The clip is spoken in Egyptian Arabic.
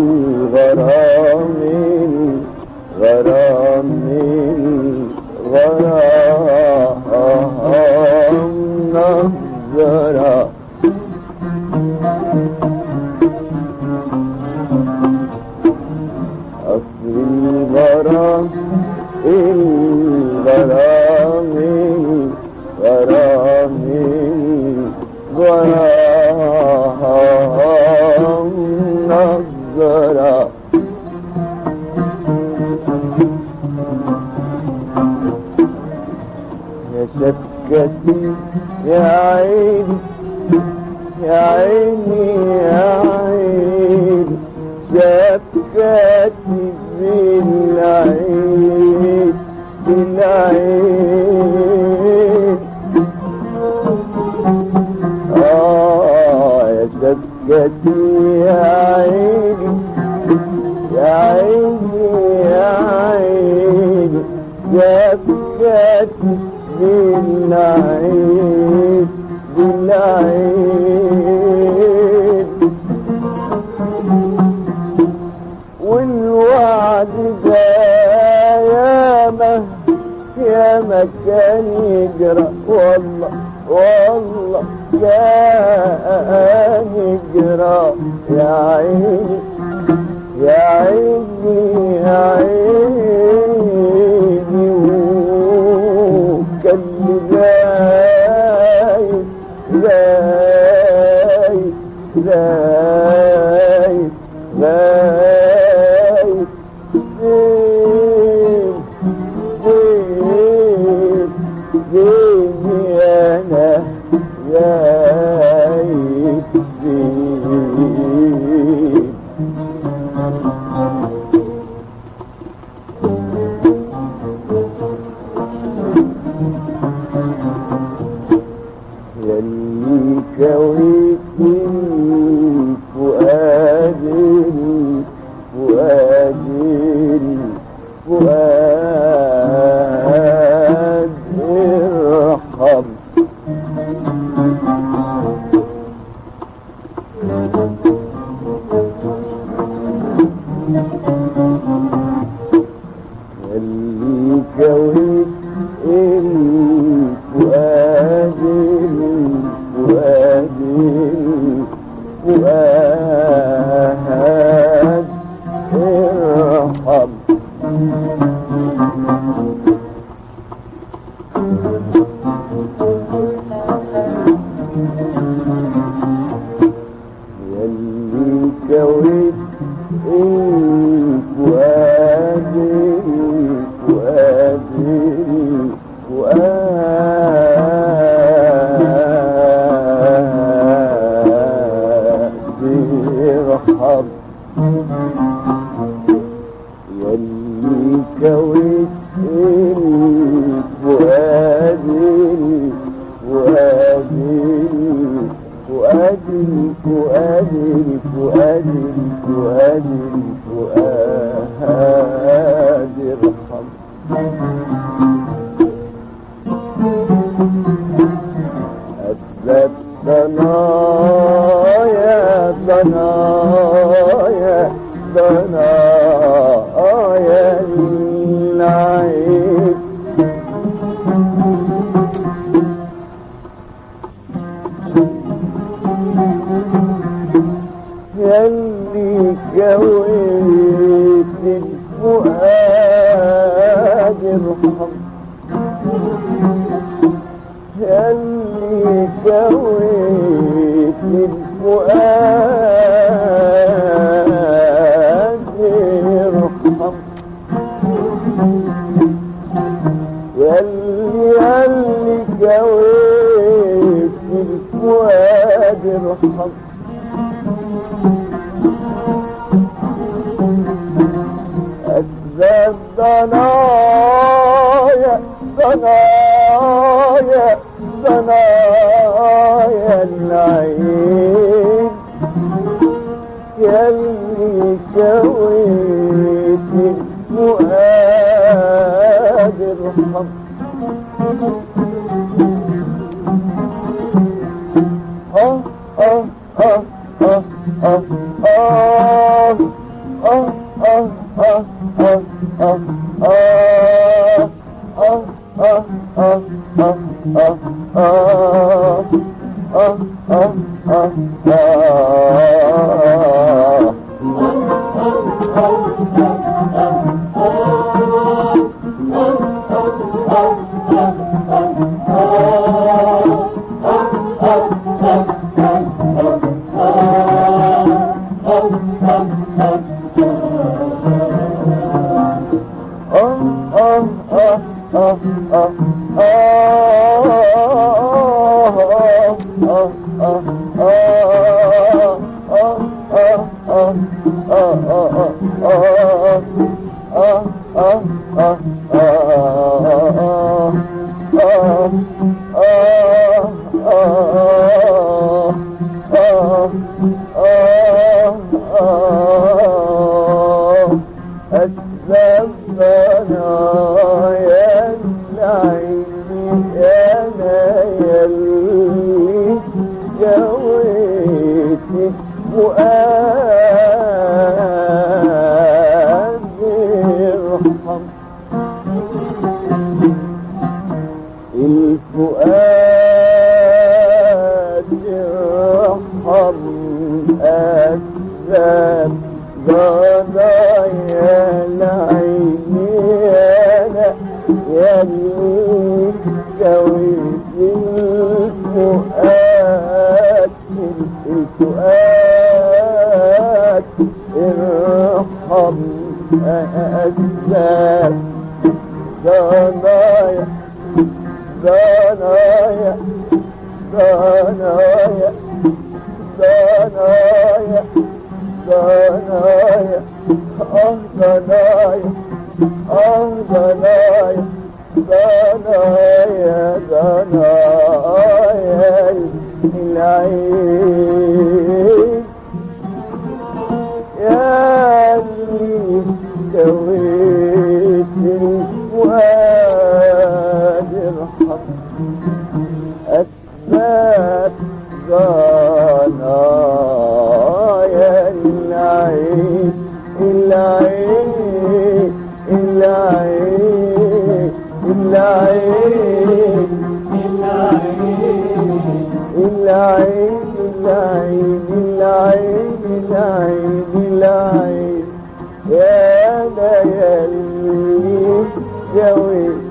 الغرام الغرام الغرام نظرة أصل الغرام الغرام الغرام الغرام نظرة يا شفكتي يا عيني يا عيني يا عيني شفكتي بالعين بالعين آه يا شفكتي يا عيني يا عيني يا عيني شفكتي بالعين بالعين والوعد ده يا ما يا ما كان يجرى والله والله كان يجرى يا عيني يا عيني يا عيني وكان زايد زايد زايد زايد زين زين زين انا زايد زين يلي كويتني فؤادي فؤادي فؤاد ارحم يلي كويت الفؤاد الفؤاد الفؤاد ارحم يلي كويت الفؤاد الفؤاد الفؤاد ارحم يلي كويت الفؤاد الفؤاد الفؤاد الفؤاد الفؤاد الفؤاد الفؤاد ارحم أسباب ضنايا ضنايا ضنايا العين يلي كويت الفؤاد ارحم يلي كويت الفؤاد ارحم يلي يلي كويت الفؤاد ارحم أسباب ضنايا ضنايا ضنايا العين يلي سويت الفؤاد ارحم آه آه آه آه آه آه الفؤاد ارحم أسباب قضايا العين أنا يلي سويت الفؤاد الفؤاد ارحم أسباب ضنايا ضنايا ضنايا ضنايا ضنايا اه ضنايا اه ضنايا ضنايا ضنايا العين يا اللي سويت الفؤاد ارحم أسباب ضنايا العين العين العين العين العين العين العين العين العين يا ليالي جوي